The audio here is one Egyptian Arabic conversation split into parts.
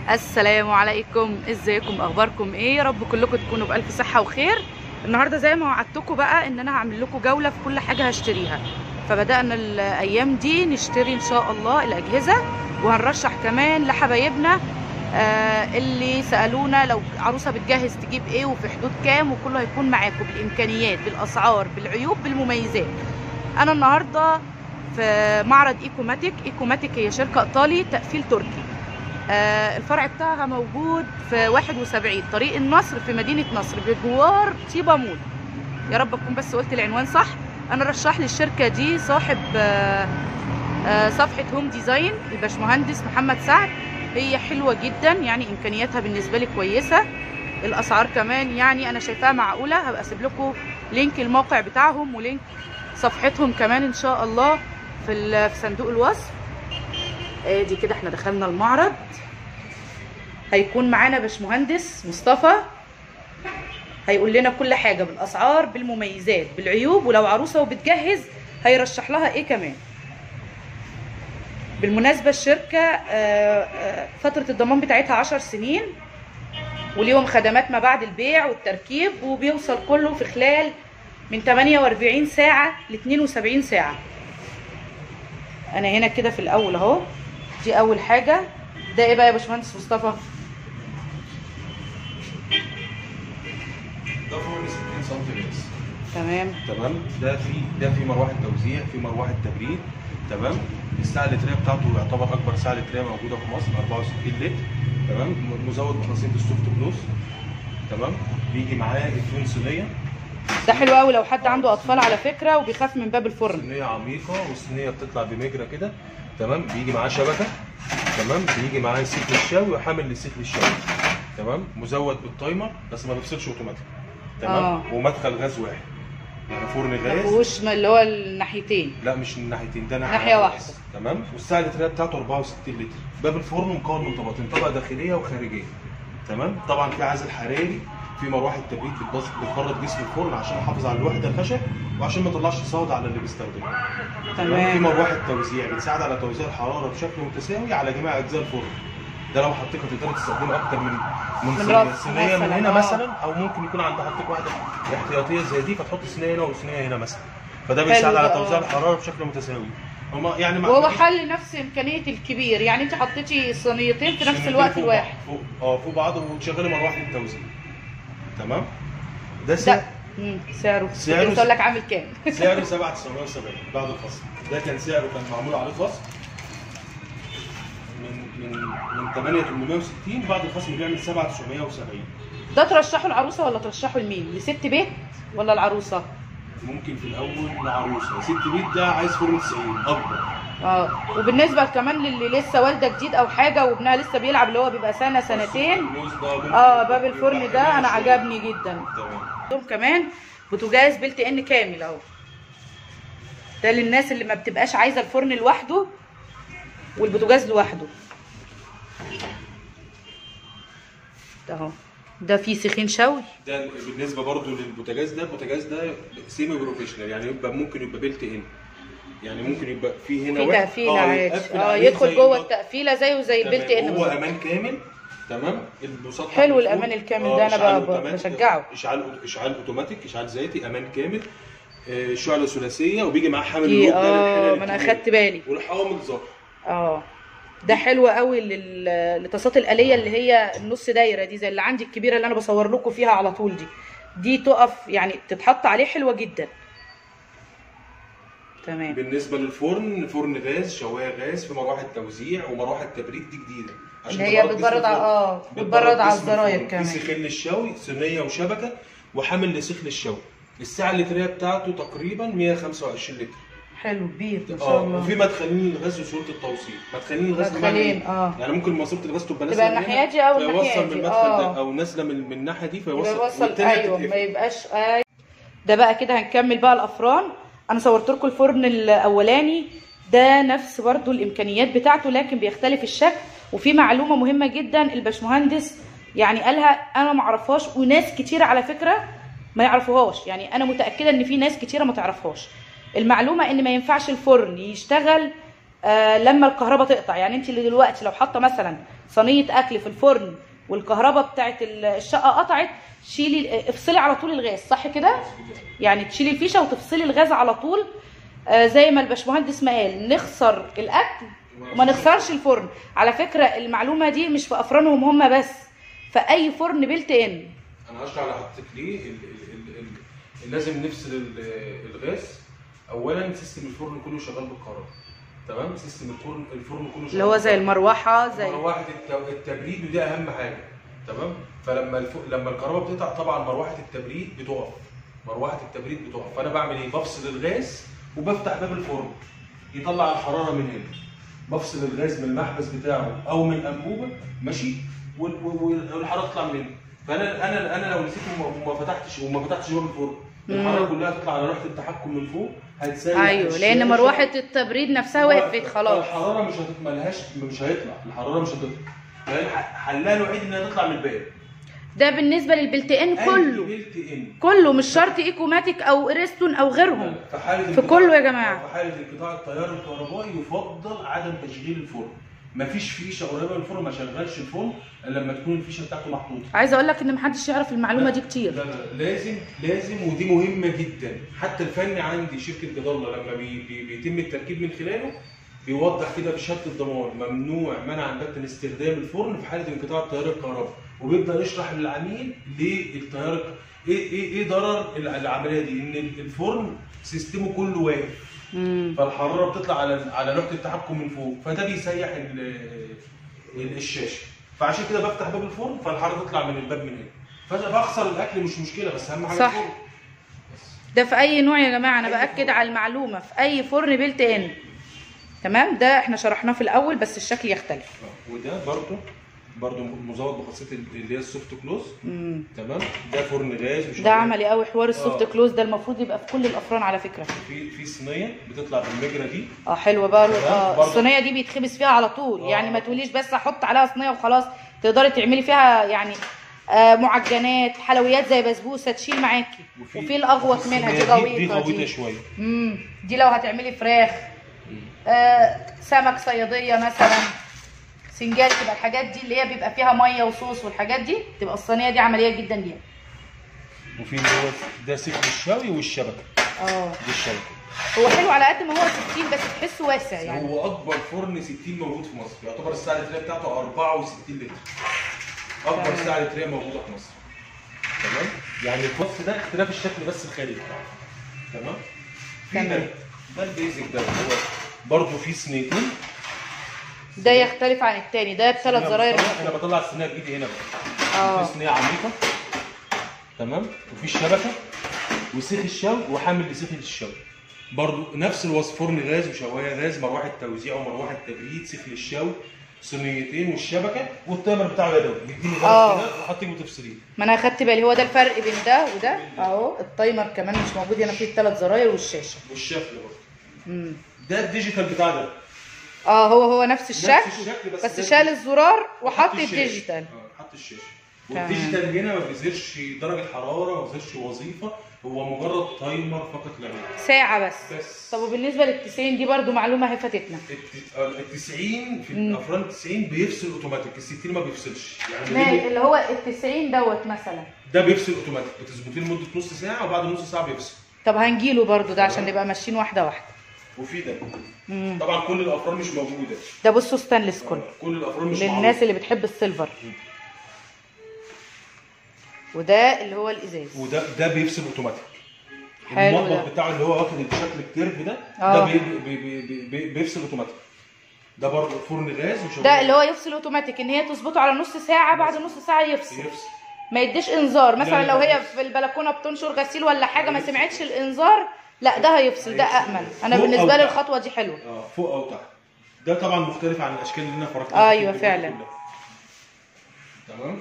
السلام عليكم ازيكم اخباركم ايه يا رب كلكم تكونوا بالف صحه وخير النهارده زي ما وعدتكم بقى ان انا هعمل لكم جوله في كل حاجه هشتريها فبدانا الايام دي نشتري ان شاء الله الاجهزه وهنرشح كمان لحبايبنا آه اللي سالونا لو عروسه بتجهز تجيب ايه وفي حدود كام وكله هيكون معاكم بالامكانيات بالاسعار بالعيوب بالمميزات انا النهارده في معرض ايكوماتيك ايكوماتيك هي شركه ايطالي تقفيل تركي آه الفرع بتاعها موجود في 71 طريق النصر في مدينه نصر بجوار طيبه مول يا رب اكون بس قلت العنوان صح انا رشح لي الشركه دي صاحب آه آه صفحه هوم ديزاين الباشمهندس محمد سعد هي حلوه جدا يعني امكانياتها بالنسبه لي كويسه الاسعار كمان يعني انا شايفاها معقوله هبقى اسيب لكم لينك الموقع بتاعهم ولينك صفحتهم كمان ان شاء الله في في صندوق الوصف ادي كده احنا دخلنا المعرض هيكون معانا باشمهندس مصطفى هيقول لنا كل حاجه بالاسعار بالمميزات بالعيوب ولو عروسه وبتجهز هيرشح لها ايه كمان بالمناسبه الشركه فتره الضمان بتاعتها 10 سنين وليهم خدمات ما بعد البيع والتركيب وبيوصل كله في خلال من 48 ساعه ل 72 ساعه انا هنا كده في الاول اهو دي اول حاجه ده ايه بقى يا باشمهندس مصطفى ده فرن 60 سم بس تمام تمام ده في ده في مروحه توزيع في مروحه تبريد تمام الساعه اللتريه بتاعته يعتبر اكبر ساعه لتريه موجوده في مصر 64 لتر تمام مزود بخاصيه السوفت بلوس تمام بيجي معاه اتنين صينيه ده حلو قوي لو حد عنده اطفال على فكره وبيخاف من باب الفرن صينيه عميقه والصينيه بتطلع بمجرى كده تمام بيجي معاه شبكه تمام بيجي معاه سيخ للشوي وحامل لسيخ للشوي تمام مزود بالتايمر بس ما بيفصلش اوتوماتيك تمام آه. ومدخل غاز واحد يعني فرن ما غاز فيهوش اللي هو الناحيتين لا مش من الناحيتين ده ناحية واحدة. بس. تمام والسعه اللتريه بتاعته 64 لتر باب الفرن مكون من طبقتين طبقه داخليه وخارجيه تمام طبعا في عازل حراري في مروحه تبريد بتبص- بتبرد جسم الفرن عشان يحافظ على الوحده الخشب وعشان ما يطلعش صودا على اللي بيستخدمه تمام في تمام مروحه توزيع بتساعد على توزيع الحراره بشكل متساوي على جميع اجزاء الفرن ده لو حطيتها تقدر تستخدمه اكتر من من من صينيه رف صينيه من مثلاً، هنا آه. مثلا او ممكن يكون عند حضرتك واحده احتياطيه زي دي فتحط صينيه هنا وصينيه هنا مثلا فده بيساعد على ده، توزيع آه. الحراره بشكل متساوي هما يعني ما وهو عنديش حل نفس امكانيه الكبير يعني انت حطيتي صينيتين في نفس صينيتين الوقت فوق الواحد بعض- فوق اه فوق بعض وتشغلي مروحه التوزيع تمام ده سعر ده مم، سعره سعره كنت اقول لك عامل كام سعره 7970 بعد الفصل ده كان سعره كان معمول عليه فصل من من من 8860 بعد الخصم بيعمل 7970 ده ترشحه العروسه ولا ترشحه لمين لست بيت ولا العروسه ممكن في الاول لعروسه ست بيت ده عايز فرن 90 اكبر اه وبالنسبه كمان للي لسه والده جديد او حاجه وابنها لسه بيلعب اللي هو بيبقى سنه سنتين الفلوس ده ممكن اه يبقى- باب الفرن يبقى ده انا حماية شوية. عجبني جدا تمام عندهم كمان بوتاجاز بلت ان كامل اهو ده للناس اللي ما بتبقاش عايزه الفرن لوحده والبوتاجاز لوحده ده اهو ده فيه سيخين شوي ده بالنسبه برضو للبوتاجاز ده البوتاجاز ده سيمي بروفيشنال يعني يبقى ممكن يبقى بيلت ان يعني ممكن يبقى في هنا في واحد- تقفيله آه، عادي يتقفل اه عليه يدخل زي جوه النط. التقفيله زيه زي البلت تمام. ان هو بالظبط امان كامل تمام المسطح حلو من فوق. الأمان الكامل آه، ده، أنا إشعال ب- ب- أوتوماتيك. بشجعه. اشعال اشعال اوتوماتيك اشعال ذاتي امان كامل آه، شعله ثلاثيه وبيجي معاه حامل دي لوب ده اه للحلل ما انا الكبير. اخدت بالي والحوامل ظهر اه ده حلو قوي لل- للطاسات الآلية اللي هي النص دايرة دي زي اللي عندي الكبيرة اللي انا بصور لكم فيها على طول دي دي تقف يعني تتحط عليه حلوة جدا تمام بالنسبه للفرن فرن غاز شوايه غاز في مروحه توزيع ومروحه تبريد دي جديده اللي هي تبرد جسم بتبرد على- الفرن. اه بتبرد على جسم الزراير الفرن. كمان. في سيخين للشوي صينيه وشبكه وحامل لسيخ للشوي السعه اللتريه بتاعته تقريبا 125 لتر حلو كبير ما شاء اه الله وفي مدخلين الغاز وسهوله التوصيل مدخلين الغاز مدخلين، بمعنى اه. إيه؟ يعني ممكن ماسوره الغاز تبقى نازله تبقى من الناحية هنا، دي أو الناحية فيوصل من دي، المدخل اه. ده او نازله من من الناحيه دي فيوصل يبقى يوصل والتانية ايوه تتقفل. ما يبقاش اي ده بقى كده هنكمل بقى الافران انا صورت لكم الفرن الاولاني ده نفس برضو الامكانيات بتاعته لكن بيختلف الشكل وفي معلومه مهمه جدا الباشمهندس يعني قالها انا ما اعرفهاش وناس كتيره على فكره ما يعرفوهاش يعني انا متاكده ان في ناس كتيره ما تعرفهاش المعلومه ان ما ينفعش الفرن يشتغل آه لما الكهرباء تقطع يعني انت اللي دلوقتي لو حاطه مثلا صينيه اكل في الفرن والكهرباء بتاعت ال- الشقه قطعت شيلي افصلي على طول الغاز صح كده يعني تشيلي الفيشه وتفصلي الغاز على طول آه زي ما الباشمهندس ما قال نخسر الاكل وما نخسرش الفرن على فكره المعلومه دي مش في افرانهم هم بس في اي فرن بيلت ان انا هشرح لحضرتك ليه ال- ال- ال- ال- لازم نفصل ال- الغاز اولا سيستم الفرن كله شغال بالكهرباء تمام سيستم الفرن الفرن كله شغال اللي هو زي بالكهرباء. المروحه زي مروحه الت- التبريد ودي اهم حاجه تمام فلما الف... لما الكهرباء بتقطع طبعا مروحه التبريد بتقف مروحه التبريد بتقف فانا بعمل ايه بفصل الغاز وبفتح باب الفرن يطلع الحراره من هنا بفصل الغاز من المحبس بتاعه او من الانبوبه ماشي وال- وال- والحراره تطلع من هنا فانا انا انا لو نسيت وما وما فتحتش وما فتحتش باب الفرن الحراره كلها تطلع على لوحه التحكم من فوق هتسيح ايوه لان الشاشة. مروحه التبريد نفسها وقفت خلاص الحراره مش هتتملهاش مش هيطلع الحراره مش هتطلع يعني حلها الوحيد انها تطلع من الباب ده بالنسبه للبلت ان كله بيلت ان كله مش شرط ايكوماتيك او ريستون او غيرهم في حاله في انقطاع- كله يا جماعة. في حاله انقطاع التيار الكهربائي يفضل عدم تشغيل الفرن مفيش فيشه قريبه من الفرن ما شغلش الفرن الا لما تكون الفيشه بتاعته محطوطه عايزه اقول لك ان محدش يعرف المعلومه دي لا كتير لا لازم لازم ودي مهمه جدا حتى الفني عندي شركه جدالة لما بي بي بيتم التركيب من خلاله بيوضح كده بشهاده الضمان ممنوع منعا باتا استخدام الفرن في حاله انقطاع التيار الكهربائي وبيبدا يشرح للعميل ليه التيار الك- ايه ايه ايه ضرر الع- العمليه دي ان الفرن سيستمه كله واقف مم. فالحراره بتطلع على على لوحه التحكم من فوق فده بيسيح ال- ال- الشاشه فعشان كده بفتح باب الفرن فالحراره تطلع من الباب من هنا فاخسر الاكل مش مشكله بس اهم حاجه صح. الفرن. بس. ده في اي نوع يا جماعه انا أي باكد فرن. على المعلومه في اي فرن بيلت ان تمام ده احنا شرحناه في الاول بس الشكل يختلف آه، وده برضو برضو مزود بخاصيه اللي هي السوفت كلوز مم. تمام ده فرن غاز مش ده عملي قوي حوار السوفت آه. كلوز ده المفروض يبقى في كل الافران على فكره في في صينيه بتطلع بالمجرى دي اه حلوه بقى تمام، اه برضه. الصينيه دي بيتخبز فيها على طول آه. يعني ما تقوليش بس احط عليها صينيه وخلاص تقدري تعملي فيها يعني آه معجنات حلويات زي بسبوسه تشيل معاكي وفي الاغوط في منها دي الصينية غويطه دي دي, غويطه شويه امم دي لو هتعملي فراخ آه سمك صياديه مثلا سنجاري تبقى الحاجات دي اللي هي بيبقى فيها ميه وصوص والحاجات دي تبقى الصينيه دي عمليه جدا ليها وفي اللي هو ده سيف الشاوي والشبكه اه دي الشبكه هو حلو على قد ما هو 60 بس تحسه واسع يعني هو اكبر فرن 60 موجود في مصر يعتبر السعه اللتريه بتاعته 64 لتر اكبر تمام. سعه لتريه موجوده في مصر تمام يعني الوصف ده اختلاف الشكل بس الخارجي تمام في تمام. ده ده البيزك ده اللي هو برضه في صينيتين ده يختلف عن التاني ده بثلاث أنا زراير بطلع- انا بطلع الصينيه بايدي هنا بقى اه في صينيه عميقه تمام وفي الشبكه وسيخ الشوي وحامل لسيخ الشوي برضو نفس الوصف فرن غاز وشوايه غاز مروحه توزيع ومروحه تبريد سيخ للشوي صينيتين والشبكه والتايمر بتاعه يدوي بيديني آه. غاز كده وحطيه وتفصليه ما انا اخدت بالي هو ده الفرق بين ده وده اهو التايمر كمان مش موجود هنا فيه الثلاث زراير والشاشه والشكل برضه امم ده الديجيتال بتاع ده اه هو هو نفس الشكل نفس الشكل بس بس ده- شال الزرار وحط الشاشة. الديجيتال اه حط الشاشه تمام. والديجيتال هنا ما بيظهرش درجه حراره ما بيظهرش وظيفه هو مجرد تايمر فقط لا غير ساعه بس بس طب وبالنسبه لل 90 دي برضو معلومه هي فاتتنا ال 90 في مم. الافران ال 90 بيفصل اوتوماتيك ال 60 ما بيفصلش يعني ما ده- اللي هو ال 90 دوت مثلا ده بيفصل اوتوماتيك بتظبطيه لمده نص ساعه وبعد نص ساعه بيفصل طب هنجيله برضو ده عشان نبقى ماشيين واحده واحده وفي ده مم. طبعا كل الافران مش موجوده ده بصوا ستانلس كله كل الافران مش للناس معروفة. اللي بتحب السيلفر مم. وده اللي هو الازاز وده ده بيفصل اوتوماتيك حلو المطبخ ده. بتاعه اللي هو واخد الشكل الكيرف ده آه. ده بي بي بي بي بي بيفصل اوتوماتيك ده برضه فرن غاز وشغال ده اللي هو يفصل اوتوماتيك ان هي تظبطه على نص ساعه بعد نص ساعه يفصل يفصل ما يديش انذار مثلا لا، لو هي يفصل. في البلكونه بتنشر غسيل ولا حاجه ما سمعتش الانذار لا ده هيفصل ده هيفصل. امن انا فوق بالنسبه أو لي تحت. الخطوه دي حلوه اه فوق او تحت ده طبعا مختلف عن الاشكال اللي انا فرجتها في أيوة الفيديو فعلا. كلها. تمام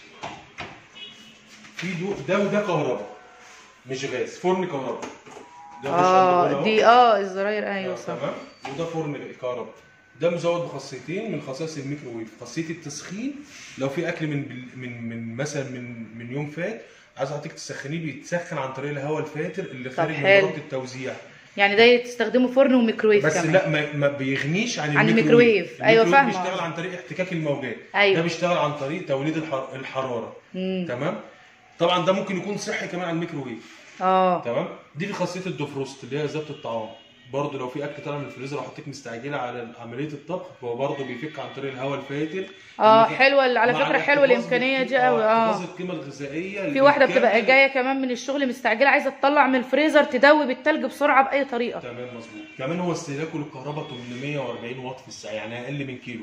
في دو ده وده كهرباء مش غاز فرن كهرباء ده مش اه أندرون أهو. دي اه الزراير آه، ايوه صح تمام وده فرن كهرباء ده مزود بخاصيتين من خصائص الميكروويف خاصيه التسخين لو في اكل من بال- من من مثلا من من يوم فات عايز حضرتك تسخنيه بيتسخن عن طريق الهواء الفاتر اللي خارج من حلو. منطقه التوزيع يعني ده تستخدمه فرن وميكرويف بس كمان لا ما, ما بيغنيش عن, عن الميكروويف الميكروويف. أيوة، الميكروويف فاهمة. بيشتغل عن طريق احتكاك الموجات أيوة. ده بيشتغل عن طريق توليد الحر... الحراره مم. تمام طبعا ده ممكن يكون صحي كمان عن الميكروويف اه تمام دي خاصيه الدوفروست اللي هي ذات الطعام برضه لو في اكل طالع من الفريزر وحطيت مستعجله على عمليه الطبخ هو برضه بيفك عن طريق الهواء الفاتر اه اللي- حلوه على مع فكره حلوه الاحتفاظ الامكانيه دي بالقيمة- قوي احتفاظ اه القيمه الغذائيه في واحده بتبقى للكامل. جايه كمان من الشغل مستعجله عايزه تطلع من الفريزر تدوب التلج بسرعه باي طريقه تمام مظبوط كمان هو استهلاكه للكهرباء 840 واط في الساعه يعني اقل من كيلو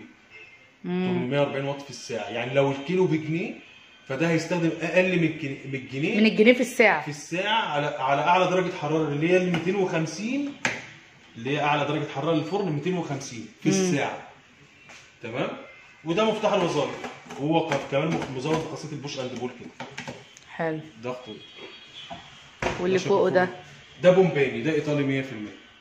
840 واط في الساعه يعني لو الكيلو بجنيه فده هيستخدم اقل من الجنيه من الجنيه من الجنيه في الساعه في الساعه على على اعلى درجه حراره اللي هي ال 250 اللي هي اعلى درجه حراره للفرن 250 في الساعه تمام وده مفتاح الوظائف وهو ك- كمان مزود بخاصيه البوش اند بول كده حلو ضغطه واللي عشان فوقه ده الفرن. ده بومباني ده ايطالي 100%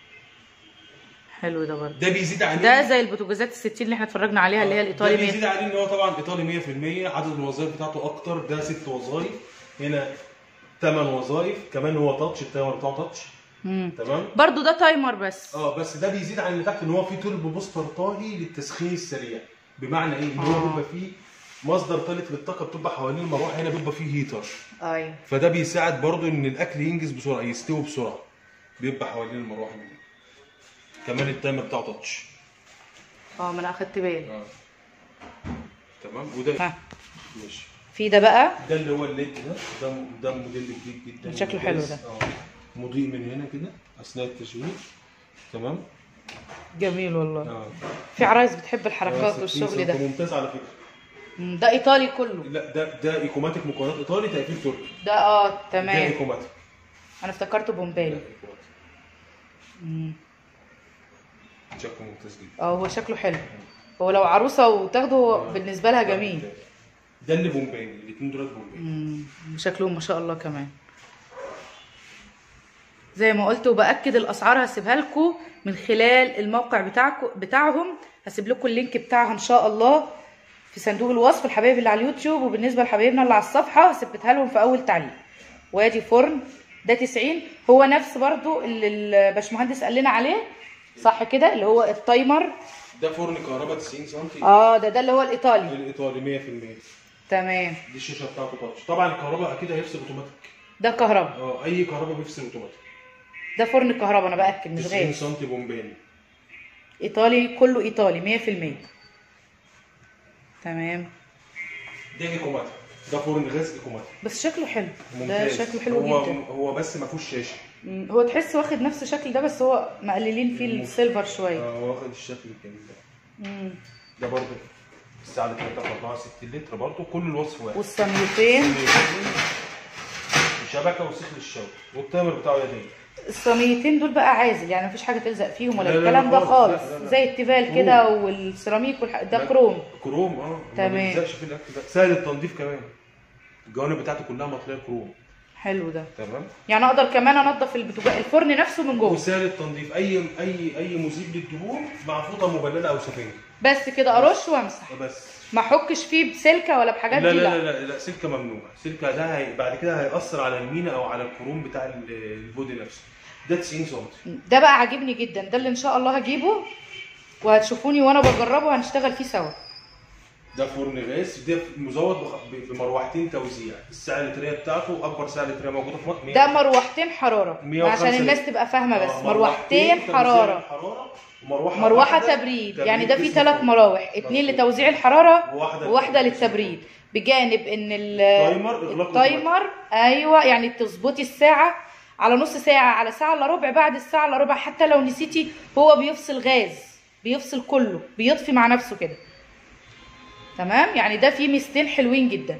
حلو ده برضه ده بيزيد عليه ده زي البوتاجازات الستين اللي احنا اتفرجنا عليها اللي هي ده الايطالي بيزيد 100 عليه ان هو طبعا ايطالي 100% عدد الوظائف بتاعته اكتر ده ست وظائف هنا ثمان وظائف كمان هو تاتش التايمر بتاعه تاتش مم. تمام برضه ده تايمر بس اه بس ده بيزيد عن اللي تحت ان هو فيه توربو بوستر طاهي للتسخين السريع بمعنى ايه ان هو آه. بيبقى فيه مصدر ثالث للطاقه بتبقى حوالين المروحه هنا بيبقى فيه هيتر ايوه فده بيساعد برضو ان الاكل ينجز بسرعه يستوي بسرعه بيبقى حوالين المروحه دي كمان التايمر بتاعه تاتش اه ما انا اخدت بالي اه تمام وده ها ماشي في ده بقى ده اللي هو الليد ده ده ده موديل جديد جدا شكله حلو ممتاز. ده. اه مضيء من هنا كده اثناء التشغيل تمام جميل والله اه في عرايس بتحب الحركات 60 والشغل سم، ده ممتاز على فكره مم، ده ايطالي كله لا ده ده ايكوماتيك مكونات ايطالي تقفيل تركي ده اه ده تمام ايكوماتيك انا افتكرته لا بومبالي ايكوماتيك مم. شكله ممتاز جدا اه هو شكله حلو هو لو عروسه وتاخده هو بالنسبه لها جميل ده اللي بومباني الاثنين دول بومباني مم، شكلهم ما شاء الله كمان زي ما قلت وباكد الاسعار هسيبها لكم من خلال الموقع بتاعكم بتاعهم هسيب لكم اللينك بتاعها ان شاء الله في صندوق الوصف الحبايب اللي على اليوتيوب وبالنسبه لحبايبنا اللي على الصفحه هثبتها لهم في اول تعليق وادي فرن ده 90 هو نفس برضو اللي الباشمهندس قال لنا عليه صح كده اللي هو التايمر ده فرن كهرباء 90 سم اه ده ده اللي هو الايطالي الايطالي 100% تمام دي الشاشه بتاعته تاتش طبعا الكهرباء اكيد هيفصل اوتوماتيك ده كهرباء اه اي كهرباء بيفصل اوتوماتيك ده فرن كهرباء انا باكد مش 90 غاز سم بومباني ايطالي كله ايطالي 100% تمام ده ايكوماتيك ده فرن غاز ايكوماتيك بس شكله حلو ده ممتاز شكله حلو هو جدا هو بس ما فيهوش شاشه مم، هو تحس واخد نفس الشكل ده بس هو مقللين فيه السيلفر شويه اه واخد الشكل الجميل ده مم. ده برضه الساعه اللي كانت 64 لتر برضه كل الوصف واحد والصينيتين شبكه وسيخ للشوي والتامر بتاعه يدوي الصينيتين دول بقى عازل يعني مفيش حاجه تلزق فيهم ولا لا، لا، لا الكلام ده خالص، خالص لا، لا، لا. زي التيفال كده والسيراميك والح... ده لا. كروم كروم اه ما تمام. بيلزقش في الاكل ده سهل التنظيف كمان الجوانب بتاعته كلها مطليه كروم حلو ده تمام يعني اقدر كمان انضف البتوجا- الفرن نفسه من جوه وسهل التنظيف اي اي اي مذيب للدهون مع فوطه مبلله او سفنجه بس كده ارش وامسح بس ما احكش فيه بسلكه ولا بحاجات لا دي لا لا, لا لا, لا سلكه ممنوع سلكه ده هي بعد كده هيأثر على المينا او على الكروم بتاع ال- البودي نفسه ده 90 سم ده بقى عاجبني جدا ده اللي ان شاء الله هجيبه وهتشوفوني وانا بجربه هنشتغل فيه سوا ده فرن غاز ده مزود بخ- ب- بمروحتين توزيع السعه اللتريه بتاعته اكبر سعه لتريه موجوده في مصر ده مروحتين حراره 105 عشان الناس لتر. تبقى فاهمه بس آه، مروحتين توزيع حراره حراره ومروحه مروحه واحدة تبريد يعني ده فيه جسم ثلاث الفرن. مراوح اتنين مظبوط. لتوزيع الحراره وواحدة وواحده للتبريد. للتبريد بجانب ان ال- التايمر إغلاق التايمر ايوه يعني تظبطي الساعه على نص ساعه على ساعه الا ربع بعد الساعه الا ربع حتى لو نسيتي هو بيفصل غاز بيفصل كله بيطفي مع نفسه كده تمام يعني ده فيه ميزتين حلوين جدا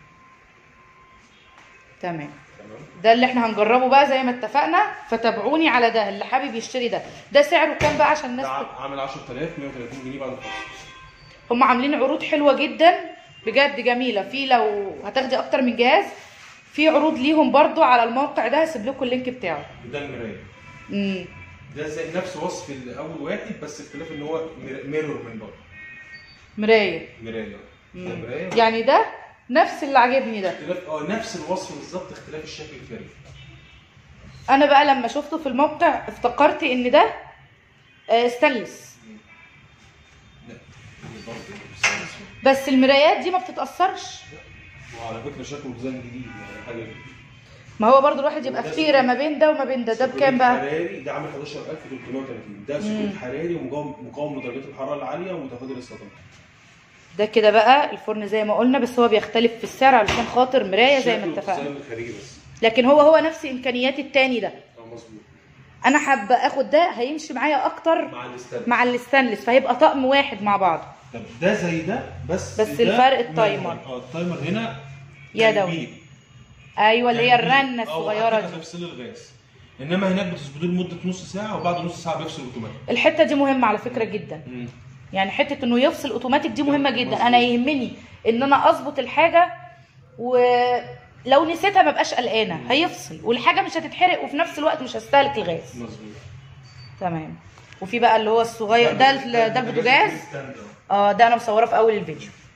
تمام تمام ده اللي احنا هنجربه بقى زي ما اتفقنا فتابعوني على ده اللي حابب يشتري ده ده سعره كام بقى عشان الناس ده تت- عامل 10000 130 جنيه بعد الفصل هم عاملين عروض حلوه جدا بجد جميله في لو هتاخدي اكتر من جهاز في عروض ليهم برضو على الموقع ده هسيب لكم اللينك بتاعه ده المرايه امم ده زي نفس وصف الاول واحد بس اختلاف ان هو مير- ميرور من بره مرايه مرايه ده مرايه يعني ده نفس اللي عاجبني ده اختلاف اه نفس الوصف بالظبط اختلاف الشكل الخارجي انا بقى لما شفته في الموقع افتكرت ان ده آه، ستانلس بس المرايات دي ما بتتاثرش وعلى فكره شكله ديزاين جديد يعني حاجه جديدة. ما هو برضو الواحد يبقى في حيره ما بين ده وما بين ده ده بكام بقى حراري ده عامل 11330 ده سكوت حراري ومقاوم مقاوم لدرجات الحراره العاليه ومتفادى الاستخدام ده كده بقى الفرن زي ما قلنا بس هو بيختلف في السعر علشان خاطر مرايه زي ما شكله اتفقنا والديزاين الخارجي بس لكن هو هو نفس امكانيات التاني ده اه مظبوط انا حابه اخد ده هيمشي معايا اكتر مع الاستخدام مع الستانلس فهيبقى طقم واحد مع بعض طب ده زي ده بس بس ده الفرق التايمر. اه التايمر هنا يدوي. تنبيه. ايوه اللي هي تنبيه. الرنه اه الصغيره وحتى دي تفصيل الغاز انما هناك بتظبطيه لمده نص ساعه وبعد نص ساعه بيفصل اوتوماتيك الحته دي مهمه على فكره جدا مم. يعني حته انه يفصل اوتوماتيك دي مهمه جدا انا يهمني ان انا اظبط الحاجه ولو نسيتها ما بقاش قلقانه هيفصل والحاجه مش هتتحرق وفي نفس الوقت مش هستهلك الغاز مظبوط تمام وفي بقى اللي هو الصغير ده ال- ده البوتاجاز اه ده انا مصوره في اول الفيديو